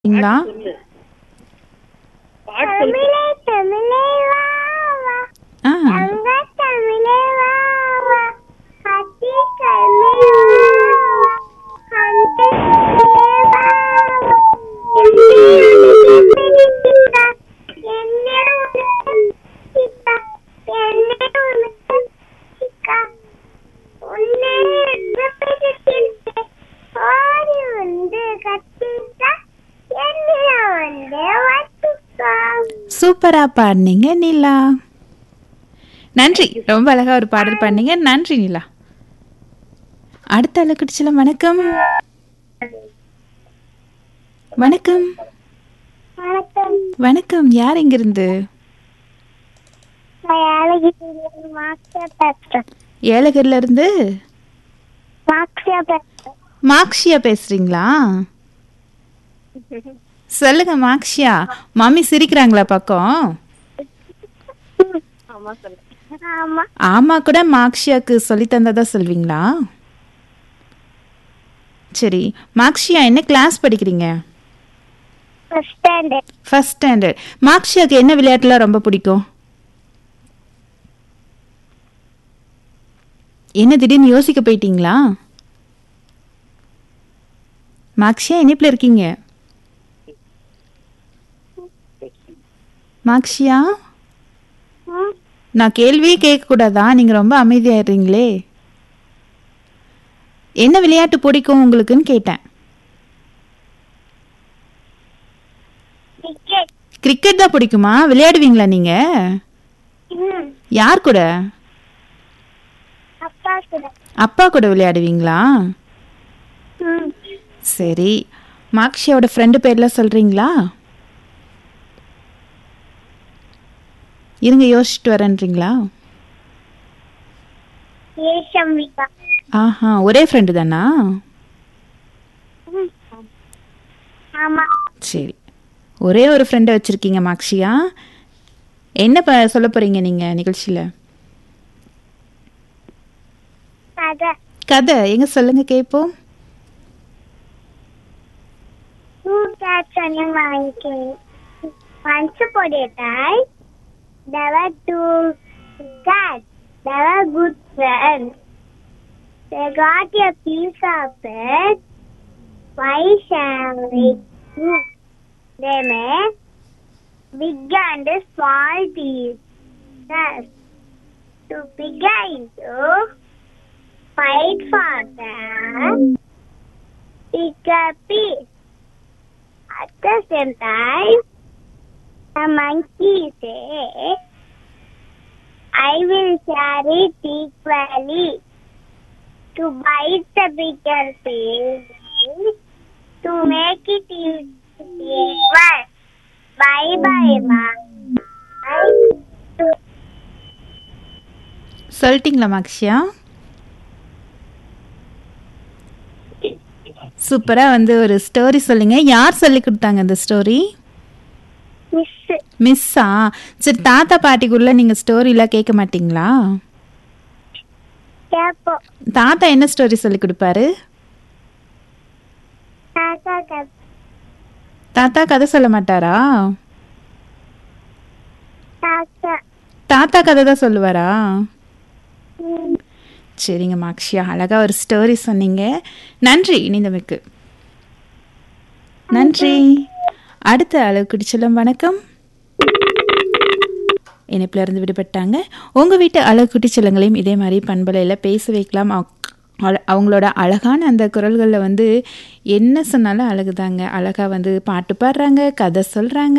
ங்களா சொல்லு பாட்டு சொல்லு தமிழே தமிழே வா வா ஆ தங்க தமிழே வா வா ஹத்தி தமிழே வா வா ஹந்தே தமிழே வா வா என்னே உனக்கு சிக்கா என்னே உனக்கு சிக்கா உன்னை எதிர்ப்பிடித்தே ஓடி வந்து கத்திட்டா என்னை வந்து வச்சுக்கோ சூப்பரா பாடினீங்க நிலா நன்றி ரொம்ப அழகா ஒரு பாடல் பாடினீங்க நன்றி நிலா அடுத்த அலக்கடிச்சல வணக்கம் வணக்கம் வணக்கம் வணக்கம் யார் இங்கிருந்து நான் ஏலகிரி மார்க்ஸியா பேசுறேன் ஏலகிரில இருந்து மார்க்ஸியா பேசுறேன் மாக்ஷியா பேசுறீங்களா சொல்லுங்க மாக்ஷியா மம்மி சிரிக்கிறாங்களா பக்கம் ஆமா சொல்லு ஆமா ஆமா கூட மாக்ஷியாக்கு சொல்லி தந்ததா சொல்வீங்களா சரி மாக்ஷியா என்ன கிளாஸ் படிக்கிறீங்க ஃபர்ஸ்ட் ஸ்டாண்டர்ட் ஃபர்ஸ்ட் ஸ்டாண்டர்ட் மாக்ஷியாக்கு என்ன விளையாட்டுலாம் ரொம்ப பிடிக்கும் என்ன திடீர்னு யோசிக்க போயிட்டீங்களா மாக்ஷியா இனிப்பில் இருக்கீங்க மாக்ஷியா நான் கேள்வியே கேட்கக்கூடாதா நீங்கள் ரொம்ப அமைதியாயிடுறீங்களே என்ன விளையாட்டு பிடிக்கும் உங்களுக்குன்னு கேட்டேன் கிரிக்கெட் கிரிக்கெட் தான் பிடிக்குமா விளையாடுவீங்களா நீங்கள் யார் கூட அப்பா கூட அப்பா கூட விளையாடுவீங்களா ம். சரி மாக்ஷியாவோட ஃப்ரெண்டு பேர்லாம் சொல்கிறீங்களா இருங்க யோசிச்சுட்டு வரேன்றீங்களா ஏஷம்பிகா ஆஹா ஒரே ஃப்ரெண்டு தானா ம். ஆமா சரி ஒரே ஒரு ஃப்ரெண்டை வச்சுருக்கீங்க மாக்ஷியா என்ன ப சொல்ல போகிறீங்க நீங்கள் நிகழ்ச்சியில் கதை கதை எங்க சொல்லுங்க கேட்போம் Two cats and a monkey. Once upon a time, there were two cats. They were good friends. They got a piece of it. Why shall we? They made big and small pieces. To begin to fight for them, pick a piece. At the same time, the monkey said, I will share it equally. To bite the bigger piece, to make it equal. Bye bye, mom. சொல்லிட்டீங்களா மாக்ஷியா சூப்பரா வந்து ஒரு story சொல்லுங்க யார் சொல்லி கொடுத்தாங்க அந்த story Miss, மிஸ்ஸா சரி தாத்தா பாட்டிக்குள்ள நீங்க ஸ்டோரிலாம் கேட்க மாட்டீங்களா கேப்போ தாத்தா என்ன ஸ்டோரி சொல்லி கொடுப்பாரு தாத்தா கதை தாத்தா கதை சொல்ல மாட்டாரா தாத்தா தாத்தா கதை தான் சொல்லுவாரா ம், சரிங்க மாக்ஷியா அழகா ஒரு ஸ்டோரி சொன்னீங்க நன்றி இணைந்தமைக்கு நன்றி அடுத்த அளவுக்கு செல்லும் வணக்கம் இணைப்பில் இருந்து விடுபட்டாங்க உங்கள் வீட்டு அழகுக்குட்டி செல்லங்களையும் இதே மாதிரி பண்பலையில் பேச வைக்கலாம் அவ- அவ- அவங்களோட அழகான அந்த குரல்களில் வந்து என்ன சொன்னாலும் அழகுதாங்க அழகாக வந்து பாட்டு பாடுறாங்க கதை சொல்கிறாங்க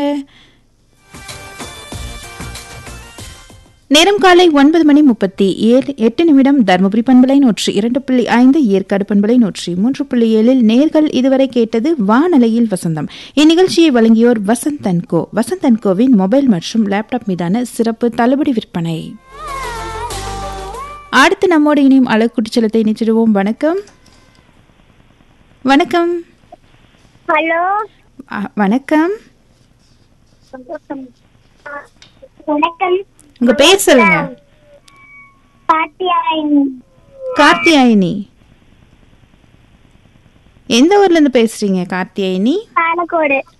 நேரம் காலை ஒன்பது மணி முப்பத்தி ஏழு எட்டு நிமிடம் தருமபுரி பண்பலை நூற்றி இரண்டு புள்ளி ஐந்து ஏற்காடு பண்பலை நூற்றி மூன்று புள்ளி ஏழில் நேர்கள் இதுவரை கேட்டது வானலையில் வசந்தம் இந்நிகழ்ச்சியை வழங்கியோர் வசந்தன் கோ வசந்தன் கோவின் மொபைல் மற்றும் லேப்டாப் மீதான சிறப்பு தள்ளுபடி விற்பனை அடுத்து நம்மோடு இனியும் அழகுக்குட்டி செல்லத்தை இணைச்சிடுவோம் வணக்கம் வணக்கம் ஹலோ அ, வணக்கம் வணக்கம் உங்க பேர் சொல்லுங்க பாட்டியாயின் கார்த்தியாயினி எந்த ஊர்ல இருந்து பேசுறீங்க கார்த்தியாயினி பாலக்கோடு